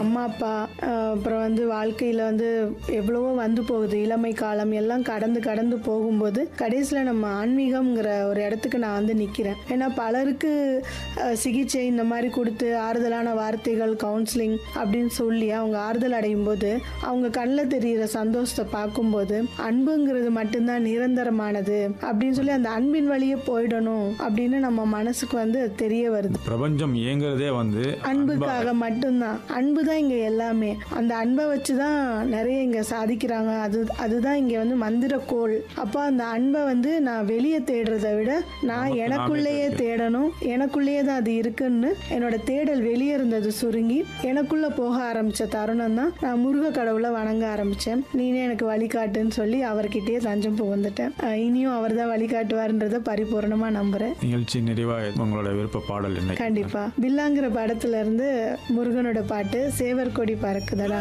அம்மா அப்பா அஹ், அப்புறம் வந்து வாழ்க்கையில் வந்து எவ்வளவோ வந்து போகுது இளமை காலம் எல்லாம் கடந்து கடந்து போகும்போது கடைசியில் நம்ம ஆன்மீகம்ங்கிற ஒரு இடத்துக்கு நான் வந்து நிற்கிறேன் ஏன்னா பலருக்கு அஹ், சிகிச்சை இந்த மாதிரி கொடுத்து ஆறுதலான வார்த்தைகள் கவுன்சிலிங் அப்படின்னு சொல்லி அவங்க ஆறுதல் அடையும் போது அவங்க கண்ணில் தெரிகிற சந்தோஷத்தை பார்க்கும்போது அன்புங்கிறது மட்டும்தான் நிரந்தரமானது அப்படின்னு சொல்லி அந்த அன்பின் வழியே போயிடணும் அப்படின்னு நம்ம மனசுக்கு வந்து அது தெரிய வருது பிரபஞ்சம் இயங்குறதே வந்து அன்புக்காக மட்டும்தான் அன்பு தான் இங்க எல்லாமே அந்த அன்பை வச்சு தான் நிறைய இங்க சாதிக்கிறாங்க அது அதுதான் இங்க வந்து மந்திர கோல் அப்போ அந்த அன்பை வந்து நான் வெளியே தேடுறதை விட நான் நமக்கு எனக்குள்ளேயே நாமே தேடணும் எனக்குள்ளேயே தான் அது இருக்குன்னு என்னோட தேடல் வெளியே இருந்தது சுருங்கி எனக்குள்ள போக ஆரம்பிச்ச தருணம் தான் நான் முருக கடவுளை வணங்க ஆரம்பிச்சேன் நீனே எனக்கு வழிகாட்டுன்னு சொல்லி அவர்கிட்டயே தஞ்சம் புகுந்துட்டேன் அஹ் இனியும் அவர் தான் வழிகாட்டுவார்ன்றதை பரிபூர்ணமா நம்புறேன் நிகழ்ச்சி நிறைவாக உங்களோட விருப்ப பாடல் என்ன கண்டிப்பா பில்லாங்கிற படத்துல இருந்து முருகனோட பாட்டு சேவர் கொடி பறக்குதடா